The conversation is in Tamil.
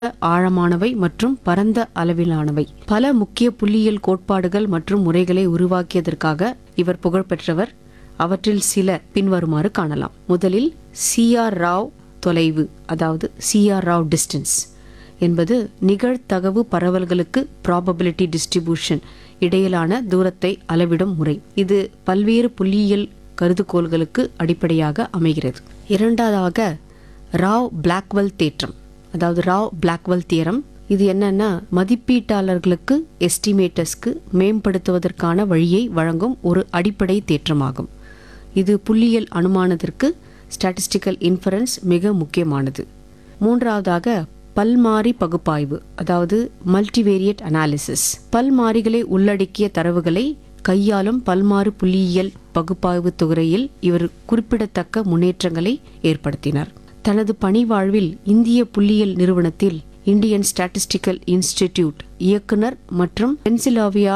ஆழமானவை மற்றும் பரந்த அளவிலானவை பல முக்கிய புள்ளியியல் கோட்பாடுகள் மற்றும் முறைகளை உருவாக்கியதற்காக இவர் புகழ்பெற்றவர் அவற்றில் சில பின்வருமாறு காணலாம் முதலில் சி ஆர் ராவ் தொலைவு அதாவது சி ஆர் ராவ் டிஸ்டன்ஸ் என்பது நிகழ்தகவு பரவல்களுக்கு ப்ராபபிலிட்டி டிஸ்ட்ரிபியூஷன் இடையிலான தூரத்தை அளவிடும் முறை இது பல்வேறு புள்ளியியல் கருதுகோள்களுக்கு அடிப்படையாக அமைகிறது இரண்டாவதாக ராவ் பிளாக்வெல் தேற்றம் அதாவது ராவ் பிளாக்வெல் தியரம் இது என்னன்னா மதிப்பீட்டாளர்களுக்கு எஸ்டிமேட்டர்ஸ்க்கு மேம்படுத்துவதற்கான வழியை வழங்கும் ஒரு அடிப்படை தேற்றமாகும் இது புள்ளியியல் அனுமானத்திற்கு ஸ்டாட்டிஸ்டிக்கல் இன்ஃபரன்ஸ் மிக முக்கியமானது மூன்றாவதாக பல்மாறி பகுப்பாய்வு அதாவது மல்டிவேரியட் அனாலிசிஸ் பல்மாறிகளை உள்ளடக்கிய தரவுகளை கையாளும் பல்மாறு புள்ளியியல் பகுப்பாய்வு துறையில் இவர் குறிப்பிடத்தக்க முன்னேற்றங்களை ஏற்படுத்தினார் தனது பணி வாழ்வில் இந்திய புள்ளியியல் நிறுவனத்தில் இந்தியன் ஸ்டாட்டிஸ்டிக்கல் இன்ஸ்டிடியூட் இயக்குனர் மற்றும் பென்சிலாவியா